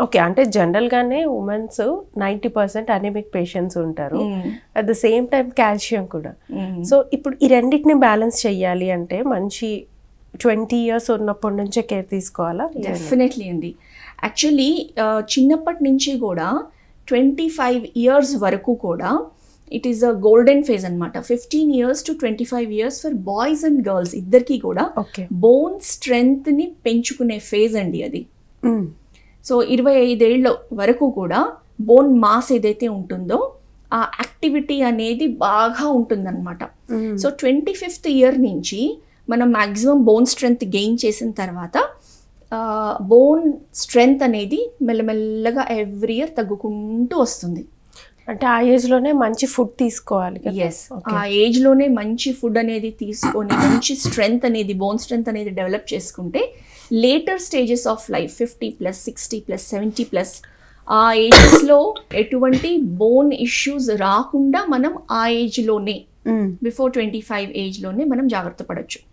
Okay అంటే general గానే women's ninety percent anaemic patients ఉంటారు at the same time calcium కూడా సో ఇప్పుడు ఈ రెండింటిని బ్యాలెన్స్ చెయ్యాలి అంటే మంచి ట్వంటీ ఇయర్స్ ఉన్నప్పటి నుంచే కేర్ తీసుకోవాలా డెఫినెట్లీ అండి యాక్చువల్లీ చిన్నప్పటి నుంచి కూడా ట్వంటీ ఫైవ్ ఇయర్స్ వరకు కూడా it is a golden phase అనమాట fifteen years to twenty five years for boys and girls ఇద్దరికి కూడా ఓకే బోన్ స్ట్రెంగ్త్ని పెంచుకునే ఫేజ్ అండి అది సో ఇరవై ఐదేళ్ళ వరకు కూడా బోన్ మాస్ ఏదైతే ఉంటుందో ఆ యాక్టివిటీ అనేది బాగా ఉంటుందన్నమాట సో ట్వంటీ ఫిఫ్త్ ఇయర్ నుంచి మనం మ్యాక్సిమం బోన్ స్ట్రెంగ్త్ గెయిన్ చేసిన తర్వాత బోన్ స్ట్రెంగ్త్ అనేది మెల్లమెల్లగా ఎవ్రీ ఇయర్ తగ్గుకుంటూ వస్తుంది అంటే ఆ ఏజ్ లోనే మంచి ఫుడ్ తీసుకోవాలి కదా? ఎస్ ఆ ఏజ్లోనే మంచి ఫుడ్ అనేది తీసుకొని మంచి స్ట్రెంగ్త్ అనేది బోన్ స్ట్రెంగ్త్ అనేది డెవలప్ చేసుకుంటే later stages of life fifty plus sixty plus seventy plus ఆ ఏజెస్లో ఎటువంటి బోన్ ఇష్యూస్ రాకుండా మనం ఆ ఏజ్లోనే మ్మ్. బిఫోర్ ట్వంటీ ఫైవ్ ఏజ్లోనే మనం జాగ్రత్త పడవచ్చు